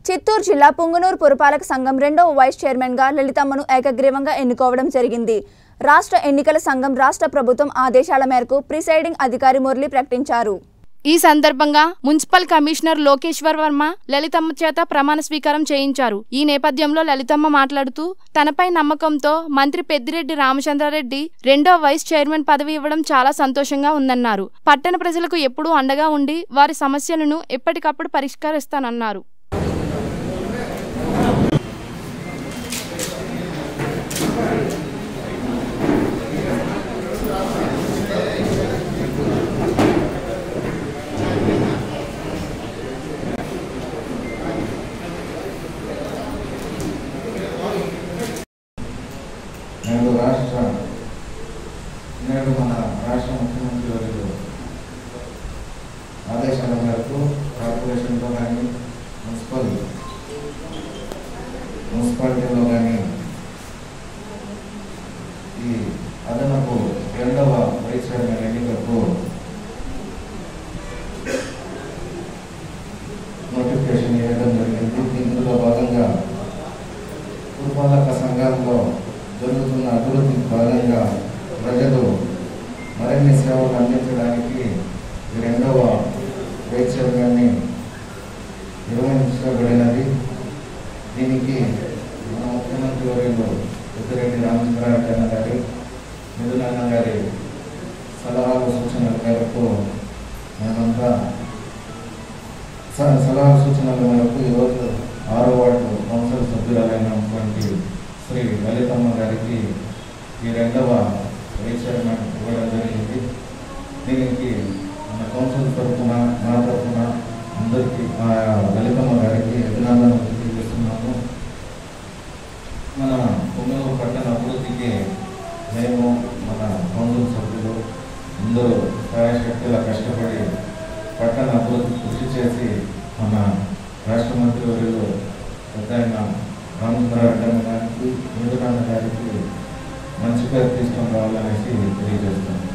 చిత్తూరు జిల్లా పుంగనూరు పురపాలక సంఘం రెండవ వైస్ చైర్మన్గా లలితమ్మను ఏకగ్రీవంగా ఎన్నుకోవడం జరిగింది రాష్ట్ర ఎన్నికల సంఘం రాష్ట్ర ప్రభుత్వం ఆదేశాల మేరకు ప్రిసైడింగ్ అధికారి మురళి ప్రకటించారు ఈ సందర్భంగా మున్సిపల్ కమిషనర్ లోకేశ్వర్ వర్మ లలితమ్మ చేత ప్రమాణ స్వీకారం చేయించారు ఈ నేపథ్యంలో లలితమ్మ మాట్లాడుతూ తనపై నమ్మకంతో మంత్రి పెద్దిరెడ్డి రామచంద్రారెడ్డి రెండో వైస్ చైర్మన్ పదవి ఇవ్వడం చాలా సంతోషంగా ఉందన్నారు పట్టణ ప్రజలకు ఎప్పుడూ అండగా ఉండి వారి సమస్యలను ఎప్పటికప్పుడు పరిష్కరిస్తానన్నారు నేడు రాష్ట్ర నేడు మన రాష్ట్ర ముఖ్యమంత్రి వర్యులు ఆదేశాల మేరకు కార్పొరేషన్లో కానీ మున్సిపల్ మున్సిపాలిటీలో కానీ ఈ అదనపు రెండవ వైస్ చైర్మన్ ఎన్నికలకు నోటిఫికేషన్ ఇవ్వడం జరిగింది ఇందులో భాగంగా పురపాలక సంఘాల్లో జరుగుతున్న అభివృద్ధికి భాగంగా ప్రజలు మరిన్ని సేవలు అందించడానికి ఈ రెండవ వైస్ చైర్మన్ని నిర్వహించబడినది దీనికి మన ముఖ్యమంత్రి వర్యులు పెద్దిరెడ్డి రామచంద్రారెడ్డి అన్న గారి మిథునన్న గారి సలహాలు సూచనల మేరకు మేమంతా స- సలహా సూచనల మేరకు ఈరోజు ఆరో వార్డు కౌన్సిల్ సభ్యురాలైనటువంటి శ్రీ లలితమ్మ గారికి ఈ రెండవ వైస్ చైర్మన్ ఇవ్వడం జరిగింది దీనికి మన కౌన్సిల్ తరఫున నా తరఫున అందరికీ ఆ లలితమ్మ గారికి అభినందనలు తెలియజేస్తున్నాము మన పొంగనూరు పట్టణ అభివృద్ధికి మేము మన కౌన్సిల్ సభ్యులు అందరూ శాయశక్తిలా కష్టపడి పట్టణ అభివృద్ధి కృషి చేసి మన రాష్ట్ర మంత్రి వర్యులు పెద్ద ఆయన రామచంద్రారెడ్డి గారికి ఇంద్రాన్న గారికి మంచి పేరు తీసుకొని రావాలనేసి తెలియజేస్తున్నాను